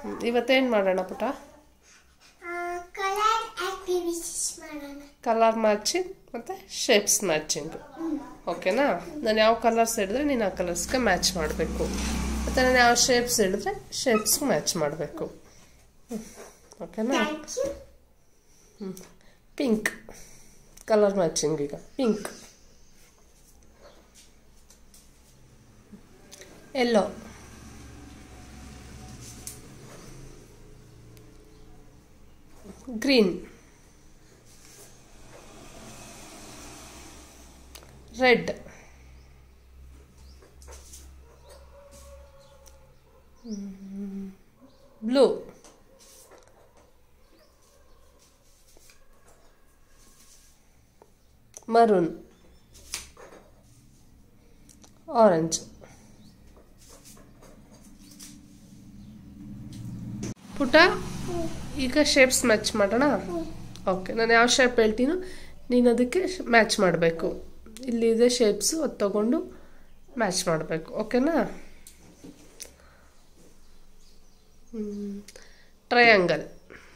ಹ್ಮ್. ಇವತ್ತೇನು ಮಾಡೋಣ ಪುಟ ಕಲರ್ ಆಕ್ಟಿವಿಟೀಸ್ ಮಾಡೋಣ ಕಲರ್ ಮ್ಯಾಚಿಂಗ್ ಮತ್ತು ಶೇಪ್ಸ್ ಮ್ಯಾಚಿಂಗ್ ಓಕೆನಾ ನಾನು ಯಾವ ಕಲರ್ಸ್ ಹಿಡಿದ್ರೆ ನೀನು ಆ ಕಲರ್ಸ್ಗೆ ಮ್ಯಾಚ್ ಮಾಡಬೇಕು ಮತ್ತು ನಾನು ಯಾವ ಶೇಪ್ಸ್ ಹಿಡಿದ್ರೆ ಶೇಪ್ಸ್ ಮ್ಯಾಚ್ ಮಾಡಬೇಕು ಓಕೆನಾ thank you pink colour matching ಈಗ pink yellow green red blue maroon orange ಪುಟ ಈಗ ಶೇಪ್ಸ್ ಮ್ಯಾಚ್ ಮಾಡೋಣ ಓಕೆ ನಾನು ಯಾವ ಶೇಪ್ ಹೇಳ್ತೀನೋ ನೀನು ಅದಕ್ಕೆ ಮ್ಯಾಚ್ ಮಾಡಬೇಕು ಇಲ್ಲಿದೆ ಶೇಪ್ಸು ಅದು ತಗೊಂಡು ಮ್ಯಾಚ್ ಮಾಡಬೇಕು ಓಕೆನಾ ಟ್ರಯಾಂಗಲ್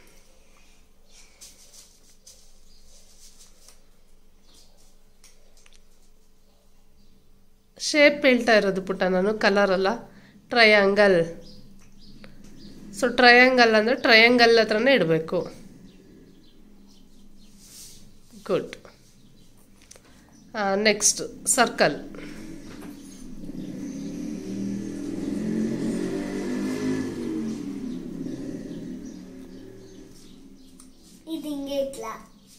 ಶೇಪ್ ಹೇಳ್ತಾ ಇರೋದು ಪುಟ್ಟ ನಾನು ಕಲರ್ ಅಲ್ಲ ಟ್ರಯಾಂಗಲ್ ಸೊ ಟ್ರಯಾಂಗಲ್ ಅಂದರೆ ಟ್ರಯಾಂಗಲ್ ಹತ್ರನೇ ಇಡಬೇಕು ಗುಡ್ ನೆಕ್ಸ್ಟ್ ಸರ್ಕಲ್ ಇದು ಹಿಂಗೆ ಇಟ್ಲಾ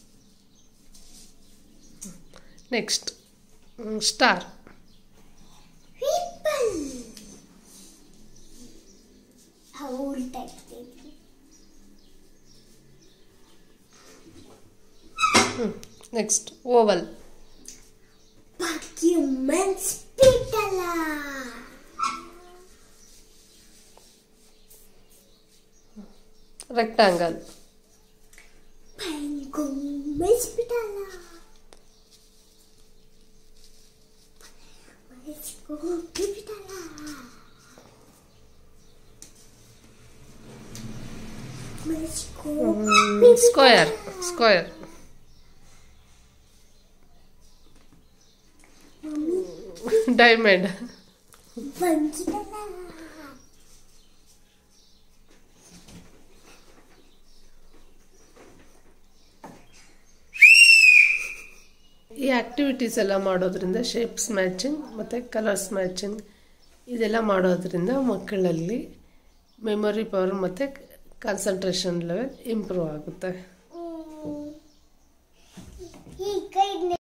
ನೆಕ್ಸ್ಟ್ ಸ್ಟಾರ್ ಪೀಪಲ್ ಉಲ್ಟಾ ಇಟ್ಟಿದ್ವಿ next oval Humans Pitala. Rectangle Penguins Pitala. Let's go Pitala. Let's go square square diamond Pitala. ಈ ಆ್ಯಕ್ಟಿವಿಟೀಸ್ ಎಲ್ಲ ಮಾಡೋದ್ರಿಂದ ಶೇಪ್ಸ್ ಮ್ಯಾಚಿಂಗ್ ಮತ್ತು ಕಲರ್ಸ್ ಮ್ಯಾಚಿಂಗ್ ಇದೆಲ್ಲ ಮಾಡೋದ್ರಿಂದ ಮಕ್ಕಳಲ್ಲಿ ಮೆಮೊರಿ ಪವರ್ ಮತ್ತು ಕಾನ್ಸಂಟ್ರೇಷನ್ ಲೆವೆಲ್ ಇಂಪ್ರೂವ್ ಆಗುತ್ತೆ